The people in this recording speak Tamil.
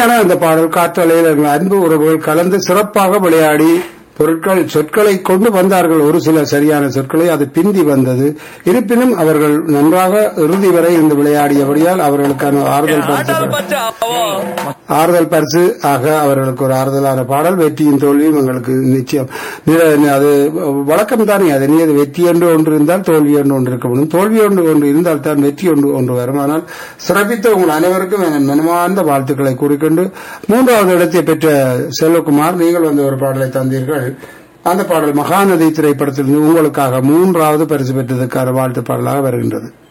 அருமையான அந்த பாடல் காற்றலையில் எங்கள் அன்பு உறவுகள் கலந்து சிறப்பாக விளையாடி பொருட்கள் சொற்களை கொண்டு வந்தார்கள் ஒரு சில சரியான சொற்களை அது பிந்தி வந்தது இருப்பினும் அவர்கள் நன்றாக இறுதி வரை இருந்து விளையாடியபடியால் அவர்களுக்கான ஆறுதல் பரிசு ஆறுதல் பரிசு ஆக அவர்களுக்கு ஒரு ஆறுதலான பாடல் வெற்றியின் தோல்வியும் எங்களுக்கு நிச்சயம் நிற- அது வழக்கம் தானே அது நீ அது வெற்றி என்று ஒன்று இருந்தால் தோல்வி என்று ஒன்று இருக்க முடியும் தோல்வி ஒன்று ஒன்று இருந்தால் தான் வெற்றி ஒன்று ஒன்று வரும் ஆனால் சிறப்பித்த உங்கள் அனைவருக்கும் என் மனமார்ந்த வாழ்த்துக்களை கூறிக்கொண்டு மூன்றாவது இடத்தை பெற்ற செல்வகுமார் நீங்கள் வந்து ஒரு பாடலை தந்தீர்கள் அந்த பாடல் மகாநதி திரைப்படத்தில் உங்களுக்காக மூன்றாவது பரிசு பெற்றதற்கான வாழ்த்து பாடலாக வருகின்றது